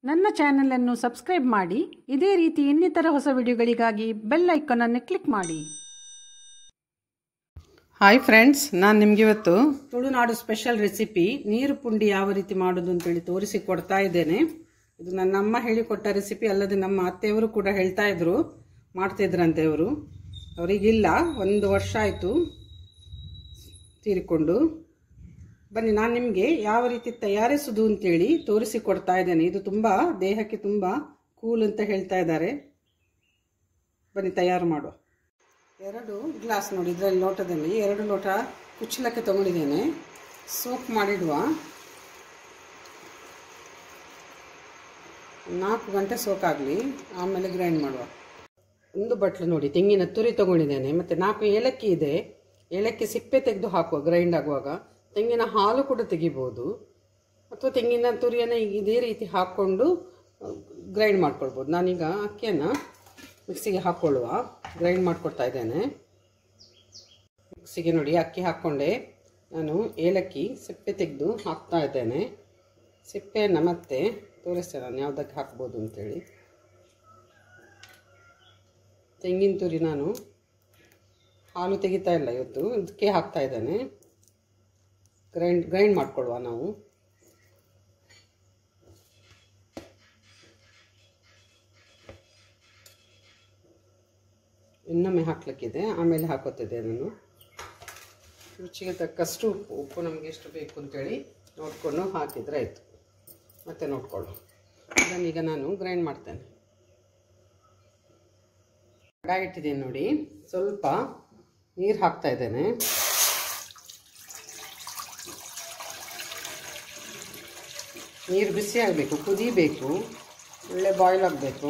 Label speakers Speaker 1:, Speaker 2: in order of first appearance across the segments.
Speaker 1: ನನ್ನ ಚಾನಲನ್ನು ಸಬ್ಸ್ಕ್ರೈಬ್ ಮಾಡಿ ಇದೇ ರೀತಿ ಇನ್ನಿತರ ಹೊಸ ವಿಡಿಯೋಗಳಿಗಾಗಿ ಬೆಲ್ ಐಕಾನನ್ನು ಕ್ಲಿಕ್ ಮಾಡಿ
Speaker 2: ಹಾಯ್ ಫ್ರೆಂಡ್ಸ್ ನಾನು ನಿಮ್ಗೆ ಇವತ್ತು ತುಳುನಾಡು ಸ್ಪೆಷಲ್ ರೆಸಿಪಿ ನೀರು ಪುಂಡಿ ಯಾವ ರೀತಿ ಮಾಡೋದು ಅಂತೇಳಿ ತೋರಿಸಿ ಕೊಡ್ತಾ ಇದ್ದೇನೆ ಇದು ನನ್ನ ಅಮ್ಮ ಹೇಳಿಕೊಟ್ಟ ರೆಸಿಪಿ ಅಲ್ಲದೆ ನಮ್ಮ ಅತ್ತೆಯವರು ಕೂಡ ಹೇಳ್ತಾ ಇದ್ರು ಮಾಡ್ತಿದ್ರಂತೆ ಅವರು ಅವರಿಗಿಲ್ಲ ಒಂದು ವರ್ಷ ಆಯಿತು ತೀರಿಕೊಂಡು ಬನ್ನಿ ನಾನು ನಿಮಗೆ ಯಾವ ರೀತಿ ತಯಾರಿಸುವುದು ಅಂತೇಳಿ ತೋರಿಸಿ ಕೊಡ್ತಾ ಇದ್ದೇನೆ ಇದು ತುಂಬ ದೇಹಕ್ಕೆ ತುಂಬ ಕೂಲ್ ಅಂತ ಹೇಳ್ತಾ ಇದ್ದಾರೆ ಬನ್ನಿ ತಯಾರು ಮಾಡುವ ಎರಡು ಗ್ಲಾಸ್ ನೋಡಿ ಇದರಲ್ಲಿ ಲೋಟದಲ್ಲಿ ಎರಡು ಲೋಟ ಕುಚ್ಚಲಕ್ಕೆ ತಗೊಂಡಿದ್ದೇನೆ ಸೋಪ್ ಮಾಡಿಡುವ ನಾಲ್ಕು ಗಂಟೆ ಸೋಕಾಗಲಿ ಆಮೇಲೆ ಗ್ರೈಂಡ್ ಮಾಡುವ ಒಂದು ಬಟ್ಲು ನೋಡಿ ತೆಂಗಿನ ತುರಿ ತಗೊಂಡಿದ್ದೇನೆ ಮತ್ತು ನಾಲ್ಕು ಏಲಕ್ಕಿ ಇದೆ ಏಲಕ್ಕಿ ಸಿಪ್ಪೆ ತೆಗೆದು ಹಾಕುವ ಗ್ರೈಂಡ್ ಆಗುವಾಗ ತೆಂಗಿನ ಹಾಲು ಕೂಡ ತೆಗಿಬೋದು ಅಥವಾ ತೆಂಗಿನ ತುರಿಯನ್ನು ಇದೇ ರೀತಿ ಹಾಕ್ಕೊಂಡು ಗ್ರೈಂಡ್ ಮಾಡ್ಕೊಳ್ಬೋದು ನಾನೀಗ ಅಕ್ಕಿಯನ್ನು ಮಿಕ್ಸಿಗೆ ಹಾಕ್ಕೊಳ್ಳುವ ಗ್ರೈಂಡ್ ಮಾಡಿಕೊಡ್ತಾ ಇದ್ದೇನೆ ಮಿಕ್ಸಿಗೆ ನೋಡಿ ಅಕ್ಕಿ ಹಾಕ್ಕೊಂಡೆ ನಾನು ಏಲಕ್ಕಿ ಸಿಪ್ಪೆ ತೆಗೆದು ಹಾಕ್ತಾ ಇದ್ದೇನೆ ಸಿಪ್ಪೆಯನ್ನು ಮತ್ತೆ ತೋರಿಸ್ತೇನೆ ನಾನು ಯಾವುದಕ್ಕೆ ಹಾಕ್ಬೋದು ಅಂತೇಳಿ ತೆಂಗಿನ ತುರಿ ನಾನು ಹಾಲು ತೆಗಿತಾ ಇಲ್ಲ ಇವತ್ತು ಇದಕ್ಕೆ ಹಾಕ್ತಾ ಇದ್ದೇನೆ ಗ್ರೈಂಡ್ ಗ್ರೈಂಡ್ ಮಾಡ್ಕೊಳ್ಳುವ ನಾವು ಇನ್ನೊಮ್ಮೆ ಹಾಕ್ಲಿಕ್ಕಿದೆ ಆಮೇಲೆ ಹಾಕೋತಿದ್ದೆ ನಾನು ರುಚಿಗೆ ತಕ್ಕಷ್ಟು ಉಪ್ಪು ಉಪ್ಪು ನಮಗೆ ಎಷ್ಟು ಬೇಕು ಅಂತೇಳಿ ನೋಡಿಕೊಂಡು ಹಾಕಿದರೆ ಆಯಿತು ಮತ್ತೆ ನೋಡಿಕೊಳ್ಳು ಅದನ್ನೀಗ ನಾನು ಗ್ರೈಂಡ್ ಮಾಡ್ತೇನೆ ಕಡಾಯಿ ಇಟ್ಟಿದ್ದೇನೆ ನೋಡಿ ಸ್ವಲ್ಪ ನೀರು ಹಾಕ್ತಾ ಇದ್ದೇನೆ ನೀರು ಬಿಸಿ ಆಗಬೇಕು ಕುದಿಬೇಕು ಒಳ್ಳೆ ಬಾಯ್ಲ್ ಆಗಬೇಕು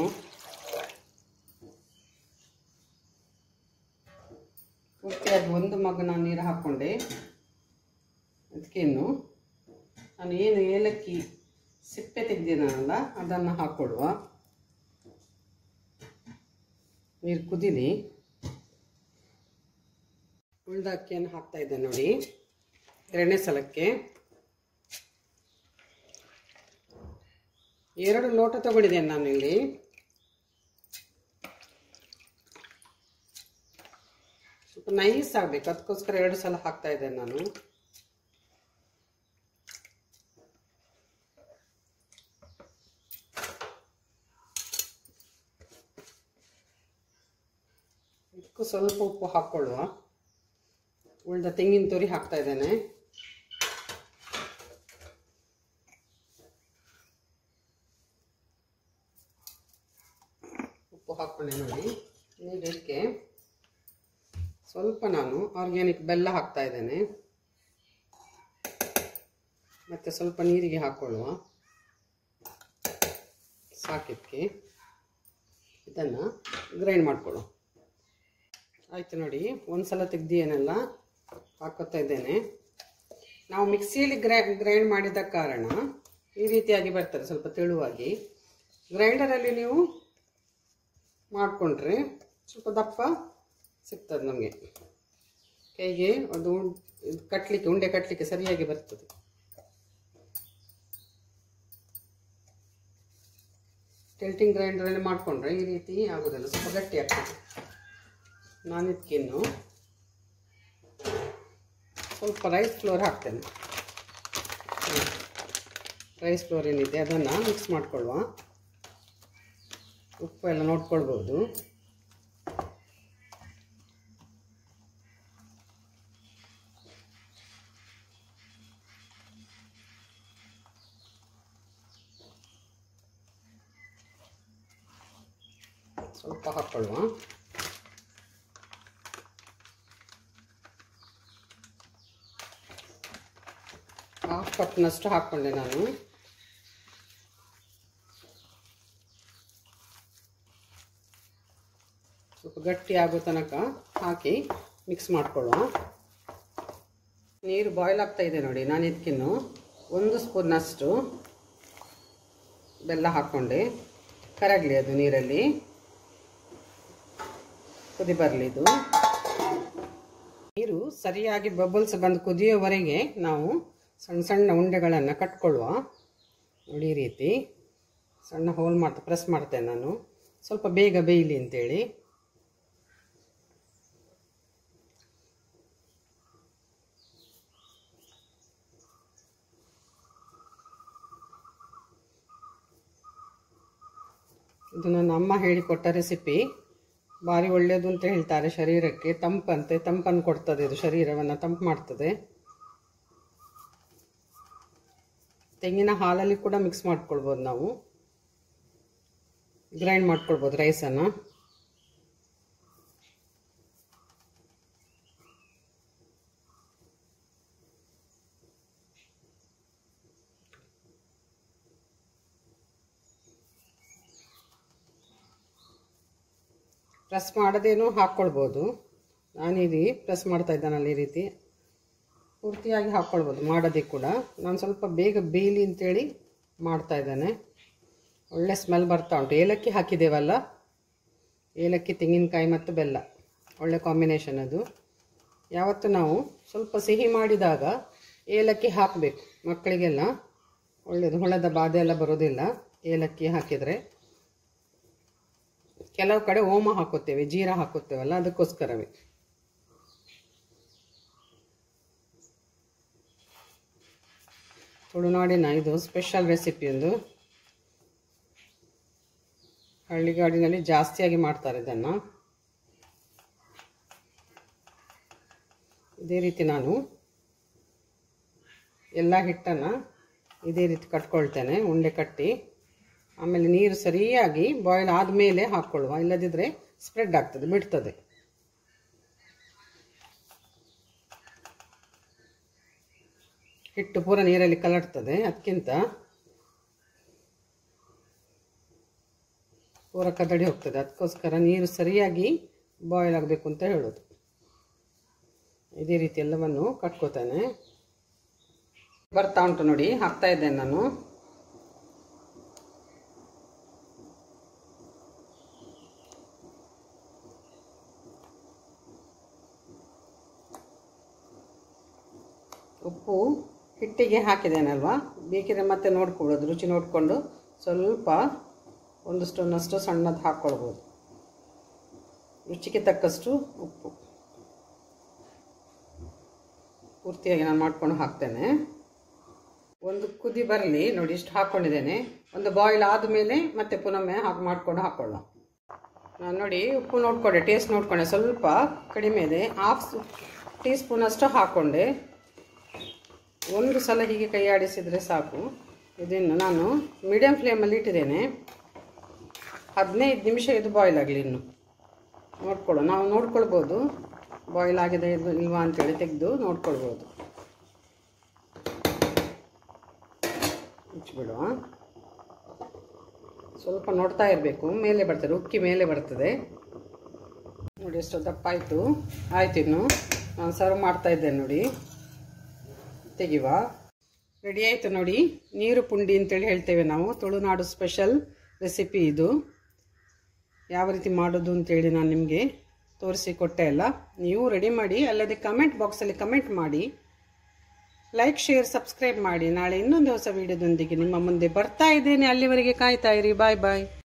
Speaker 2: ಪೂರ್ತಿಯಾಗಿ ಒಂದು ಮಗ ನಾನು ನೀರು ಹಾಕ್ಕೊಂಡೆ ಅದಕ್ಕೇನು ನಾನು ಏನು ಏಲಕ್ಕಿ ಸಿಪ್ಪೆ ತೆಗೆದಿದ್ದಾನಲ್ಲ ಅದನ್ನು ಹಾಕ್ಕೊಡುವ ನೀರು ಕುದೀಲಿ ಉಳ್ದ ಅಕ್ಕಿಯನ್ನು ಹಾಕ್ತಾ ಇದ್ದೆ ನೋಡಿ ಎರಡನೇ ಸಲಕ್ಕೆ ಎರಡು ಲೋಟ ತಗೊಂಡಿದ್ದೇನೆ ನಾನು ಇಲ್ಲಿ ಸ್ವಲ್ಪ ನೈಸ್ ಆಗಬೇಕು ಅದಕ್ಕೋಸ್ಕರ ಎರಡು ಸಲ ಹಾಕ್ತಾ ಇದ್ದೇನೆ ನಾನು ಇದಕ್ಕೂ ಸ್ವಲ್ಪ ಉಪ್ಪು ಹಾಕ್ಕೊಳ್ಳುವ ಉಳ್ದ ತೆಂಗಿನ ತುರಿ ಹಾಕ್ತಾ ಇದ್ದೇನೆ ಉಪ್ಪು ಹಾಕ್ಕೊಂಡೆ ನೋಡಿ ಇದಕ್ಕೆ ಸ್ವಲ್ಪ ನಾನು ಆರ್ಗ್ಯಾನಿಕ್ ಬೆಲ್ಲ ಹಾಕ್ತಾ ಇದ್ದೇನೆ ಮತ್ತು ಸ್ವಲ್ಪ ನೀರಿಗೆ ಹಾಕ್ಕೊಳ್ಳುವ ಸಾಕಿದ್ದಕ್ಕೆ ಇದನ್ನು ಗ್ರೈಂಡ್ ಮಾಡ್ಕೊಳ್ಳು ಆಯಿತು ನೋಡಿ ಒಂದು ಸಲ ತೆಗ್ದಿಯೇನೆಲ್ಲ ಹಾಕೋತಾ ಇದ್ದೇನೆ ನಾವು ಮಿಕ್ಸಿಯಲ್ಲಿ ಗ್ರೈ ಗ್ರೈಂಡ್ ಮಾಡಿದ ಕಾರಣ ಈ ರೀತಿಯಾಗಿ ಬರ್ತದೆ ಸ್ವಲ್ಪ ತೆಳುವಾಗಿ ಗ್ರೈಂಡರಲ್ಲಿ ನೀವು ಮಾಡಿಕೊಂಡ್ರೆ ಸ್ವಲ್ಪ ದಪ್ಪ ಸಿಗ್ತದೆ ನಮಗೆ ಕೈಗೆ ಅದು ಕಟ್ಟಲಿಕ್ಕೆ ಉಂಡೆ ಕಟ್ಟಲಿಕ್ಕೆ ಸರಿಯಾಗಿ ಬರ್ತದೆ ಟಿಲ್ಟಿಂಗ್ ಗ್ರೈಂಡರಲ್ಲಿ ಮಾಡಿಕೊಂಡ್ರೆ ಈ ರೀತಿ ಆಗೋದಿಲ್ಲ ಸ್ವಲ್ಪ ಗಟ್ಟಿ ಆಗ್ತದೆ ನಾನು ಇದಕ್ಕಿನ್ನು ಸ್ವಲ್ಪ ರೈಸ್ ಫ್ಲೋರ್ ಹಾಕ್ತೇನೆ ರೈಸ್ ಫ್ಲೋರ್ ಏನಿದೆ ಅದನ್ನು ಮಿಕ್ಸ್ ಮಾಡ್ಕೊಳ್ಳುವ ಉಪ್ಪು ಎಲ್ಲ ನೋಡ್ಕೊಳ್ಬೋದು ಸ್ವಲ್ಪ ಹಾಕ್ಕೊಳ್ಳುವ ಹಾಫ್ ಕಪ್ನಷ್ಟು ಹಾಕ್ಕೊಂಡೆ ನಾನು ಸ್ವಲ್ಪ ಗಟ್ಟಿ ಆಗೋ ತನಕ ಹಾಕಿ ಮಿಕ್ಸ್ ಮಾಡ್ಕೊಳ್ಳುವ ನೀರು ಬಾಯ್ಲ್ ಆಗ್ತಾ ಇದೆ ನೋಡಿ ನಾನು ಇದಕ್ಕಿನ್ನು ಒಂದು ಸ್ಪೂನ್ನಷ್ಟು ಬೆಲ್ಲ ಹಾಕ್ಕೊಂಡೆ ಕರಗಲಿ ಅದು ನೀರಲ್ಲಿ ಕುದಿ ಬರಲಿ ಇದು ನೀರು ಸರಿಯಾಗಿ ಬಬಲ್ಸ್ ಬಂದು ಕುದಿಯೋವರೆಗೆ ನಾವು ಸಣ್ಣ ಸಣ್ಣ ಉಂಡೆಗಳನ್ನು ಕಟ್ಕೊಳ್ಳುವ ನೋಡಿ ಈ ರೀತಿ ಸಣ್ಣ ಹೋಲ್ ಮಾಡ್ತಾ ಪ್ರೆಸ್ ಮಾಡ್ತೇನೆ ನಾನು ಸ್ವಲ್ಪ ಬೇಗ ಬೇಯಲಿ ಅಂತೇಳಿ ಇದು ನನ್ನ ಅಮ್ಮ ಹೇಳಿಕೊಟ್ಟ ರೆಸಿಪಿ ಭಾರಿ ಒಳ್ಳೆಯದು ಅಂತ ಹೇಳ್ತಾರೆ ಶರೀರಕ್ಕೆ ತಂಪಂತೆ ತಂಪನ್ನು ಕೊಡ್ತದೆ ಇದು ಶರೀರವನ್ನು ತಂಪು ಮಾಡ್ತದೆ ತೆಂಗಿನ ಹಾಲಲ್ಲಿ ಕೂಡ ಮಿಕ್ಸ್ ಮಾಡ್ಕೊಳ್ಬೋದು ನಾವು ಗ್ರೈಂಡ್ ಮಾಡ್ಕೊಳ್ಬೋದು ರೈಸನ್ನು ಪ್ರೆಸ್ ಮಾಡದೇನೂ ಹಾಕ್ಕೊಳ್ಬೋದು ನಾನಿಲ್ಲಿ ಪ್ರೆಸ್ ಮಾಡ್ತಾ ಇದ್ದಾನಲ್ಲ ಈ ರೀತಿ ಪೂರ್ತಿಯಾಗಿ ಹಾಕ್ಕೊಳ್ಬೋದು ಮಾಡೋದೇ ಕೂಡ ನಾನು ಸ್ವಲ್ಪ ಬೇಗ ಬೇಯಲಿ ಅಂತೇಳಿ ಮಾಡ್ತಾ ಇದ್ದಾನೆ ಒಳ್ಳೆ ಸ್ಮೆಲ್ ಬರ್ತಾ ಉಂಟು ಏಲಕ್ಕಿ ಹಾಕಿದ್ದೇವಲ್ಲ ಏಲಕ್ಕಿ ತೆಂಗಿನಕಾಯಿ ಮತ್ತು ಬೆಲ್ಲ ಒಳ್ಳೆ ಕಾಂಬಿನೇಷನ್ ಅದು ಯಾವತ್ತು ನಾವು ಸ್ವಲ್ಪ ಸಿಹಿ ಮಾಡಿದಾಗ ಏಲಕ್ಕಿ ಹಾಕಬೇಕು ಮಕ್ಕಳಿಗೆಲ್ಲ ಒಳ್ಳೆಯದು ಹುಳದ ಬಾಧೆ ಎಲ್ಲ ಬರೋದಿಲ್ಲ ಏಲಕ್ಕಿ ಹಾಕಿದರೆ ಕೆಲವು ಕಡೆ ಓಮ ಹಾಕುತ್ತೇವೆ ಜೀರ ಹಾಕುತ್ತೇವಲ್ಲ ಅದಕ್ಕೋಸ್ಕರವೇ ತುಳುನಾಡಿನ ಇದು ಸ್ಪೆಷಲ್ ರೆಸಿಪಿ ಒಂದು ಹಳ್ಳಿಗಾಡಿನಲ್ಲಿ ಜಾಸ್ತಿಯಾಗಿ ಮಾಡ್ತಾರೆ ಇದನ್ನು ಇದೇ ರೀತಿ ನಾನು ಎಲ್ಲ ಹಿಟ್ಟನ್ನು ಇದೇ ರೀತಿ ಕಟ್ಕೊಳ್ತೇನೆ ಉಂಡೆ ಕಟ್ಟಿ ಆಮೇಲೆ ನೀರು ಸರಿಯಾಗಿ ಬಾಯ್ಲ್ ಆದಮೇಲೆ ಹಾಕ್ಕೊಳ್ಳುವ ಇಲ್ಲದಿದ್ದರೆ ಸ್ಪ್ರೆಡ್ ಆಗ್ತದೆ ಬಿಡ್ತದೆ ಹಿಟ್ಟು ಪೂರ ನೀರಲ್ಲಿ ಕಲಡ್ತದೆ ಅದಕ್ಕಿಂತ ಪೂರ ಕದಡಿ ಹೋಗ್ತದೆ ಅದಕ್ಕೋಸ್ಕರ ನೀರು ಸರಿಯಾಗಿ ಬಾಯ್ಲ್ ಆಗಬೇಕು ಅಂತ ಹೇಳೋದು ಇದೇ ರೀತಿ ಎಲ್ಲವನ್ನು ಕಟ್ಕೋತಾನೆ ಬರ್ತಾ ಉಂಟು ನೋಡಿ ಹಾಕ್ತಾ ಇದ್ದೇನೆ ನಾನು ಉಪ್ಪು ಹಿಟ್ಟಿಗೆ ಹಾಕಿದ್ದೇನಲ್ವಾ ಬೇಕಿದ್ರೆ ಮತ್ತೆ ನೋಡ್ಕೊಳ್ಳೋದು ರುಚಿ ನೋಡಿಕೊಂಡು ಸ್ವಲ್ಪ ಒಂದು ಸ್ಪೂನಷ್ಟು ಸಣ್ಣದು ಹಾಕ್ಕೊಳ್ಬೋದು ರುಚಿಗೆ ತಕ್ಕಷ್ಟು ಉಪ್ಪು ಪೂರ್ತಿಯಾಗಿ ನಾನು ಮಾಡ್ಕೊಂಡು ಹಾಕ್ತೇನೆ ಒಂದು ಕುದಿ ಬರಲಿ ನೋಡಿ ಇಷ್ಟು ಹಾಕ್ಕೊಂಡಿದ್ದೇನೆ ಒಂದು ಬಾಯ್ಲ್ ಆದಮೇಲೆ ಮತ್ತೆ ಪುನೊಮ್ಮೆ ಹಾಕಿ ಮಾಡ್ಕೊಂಡು ಹಾಕ್ಕೊಳ್ಳೋ ನಾನು ನೋಡಿ ಉಪ್ಪು ನೋಡ್ಕೊಂಡೆ ಟೇಸ್ಟ್ ನೋಡ್ಕೊಂಡೆ ಸ್ವಲ್ಪ ಕಡಿಮೆ ಇದೆ ಹಾಫ್ ಟೀ ಸ್ಪೂನಷ್ಟು ಹಾಕ್ಕೊಂಡೆ ಒಂದು ಸಲ ಹೀಗೆ ಕೈ ಆಡಿಸಿದರೆ ಸಾಕು ಇದನ್ನು ನಾನು ಮೀಡಿಯಮ್ ಫ್ಲೇಮಲ್ಲಿ ಇಟ್ಟಿದ್ದೇನೆ ಹದಿನೈದು ನಿಮಿಷ ಇದು ಬಾಯ್ಲ್ ಆಗಲಿ ಇನ್ನು ನೋಡ್ಕೊಳ್ಳೋ ನಾವು ನೋಡ್ಕೊಳ್ಬೋದು ಬಾಯ್ಲ್ ಆಗಿದೆ ಇದು ಇಲ್ವಾ ಅಂತೇಳಿ ತೆಗೆದು ನೋಡ್ಕೊಳ್ಬೋದು ಮುಚ್ಚಿಬಿಡುವ ಸ್ವಲ್ಪ ನೋಡ್ತಾ ಇರಬೇಕು ಮೇಲೆ ಬರ್ತದೆ ಉಕ್ಕಿ ಮೇಲೆ ಬರ್ತದೆ ನೋಡಿ ಎಷ್ಟು ದಪ್ಪ ಆಯಿತು ಆಯ್ತು ಇನ್ನು ನಾನು ಸರ್ವ್ ಮಾಡ್ತಾ ಇದ್ದೇನೆ ನೋಡಿ ತೆಗಿವ ರೆಡಿ ಆಯಿತು ನೋಡಿ ನೀರು ಪುಂಡಿ ಅಂತೇಳಿ ಹೇಳ್ತೇವೆ ನಾವು ತುಳುನಾಡು ಸ್ಪೆಷಲ್ ರೆಸಿಪಿ ಇದು ಯಾವ ರೀತಿ ಮಾಡೋದು ಅಂತೇಳಿ ನಾನು ನಿಮಗೆ ತೋರಿಸಿಕೊಟ್ಟೆ ಅಲ್ಲ ನೀವು ರೆಡಿ ಮಾಡಿ ಅಲ್ಲದೆ ಕಮೆಂಟ್ ಬಾಕ್ಸಲ್ಲಿ ಕಮೆಂಟ್ ಮಾಡಿ ಲೈಕ್ ಶೇರ್ ಸಬ್ಸ್ಕ್ರೈಬ್ ಮಾಡಿ ನಾಳೆ ಇನ್ನೊಂದು ಹೊಸ ವಿಡಿಯೋದೊಂದಿಗೆ ನಿಮ್ಮ ಮುಂದೆ ಬರ್ತಾ ಇದ್ದೇನೆ ಅಲ್ಲಿವರೆಗೆ ಕಾಯ್ತಾ ಇರಿ ಬಾಯ್ ಬಾಯ್